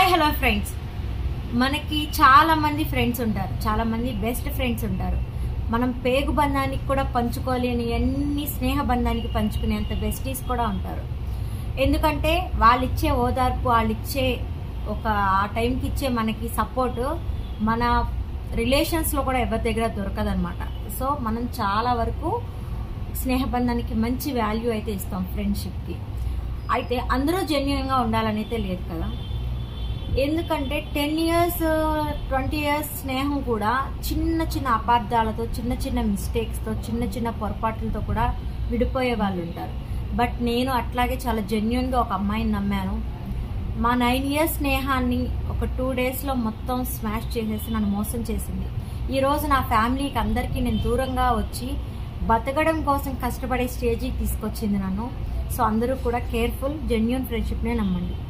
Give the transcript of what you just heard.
hi hello friends మనకి చాలా మంది ఫ్రెండ్స్ ఉంటారు చాలా మంది బెస్ట్ ఫ్రెండ్స్ ఉంటారు మనం పేగు బంధానికి కూడా పంచుకోలేని అన్ని స్నేహ బంధానికి పంచుకునేంత బెస్టీస్ కూడా ఉంటారు ఎందుకంటే వాళ్ళు ఇచ్చే ఓదార్పు వాళ్ళు ఇచ్చే ఒక ఆ టైంకి ఇచ్చే మనకి సపోర్ట్ మన రిలేషన్స్లో కూడా ఎవరి దగ్గర దొరకదనమాట సో మనం చాలా వరకు స్నేహబంధానికి మంచి వాల్యూ అయితే ఇస్తాం ఫ్రెండ్షిప్కి అయితే అందరూ జెన్యున్గా ఉండాలని అయితే లేదు కదా ఎందుకంటే టెన్ ఇయర్స్ ట్వంటీ ఇయర్స్ స్నేహం కూడా చిన్న చిన్న అపార్థాలతో చిన్న చిన్న మిస్టేక్స్తో చిన్న చిన్న పొరపాట్లతో కూడా విడిపోయే వాళ్ళు ఉంటారు బట్ నేను అట్లాగే చాలా జెన్యున్గా ఒక అమ్మాయిని నమ్మాను మా నైన్ ఇయర్స్ స్నేహాన్ని ఒక టూ డేస్లో మొత్తం స్మాష్ చేసేసి నన్ను మోసం చేసింది ఈరోజు నా ఫ్యామిలీకి అందరికీ నేను దూరంగా వచ్చి బతకడం కోసం కష్టపడే స్టేజ్కి తీసుకొచ్చింది నన్ను సో అందరూ కూడా కేర్ఫుల్ జెన్యున్ ఫ్రెండ్షిప్నే నమ్మండి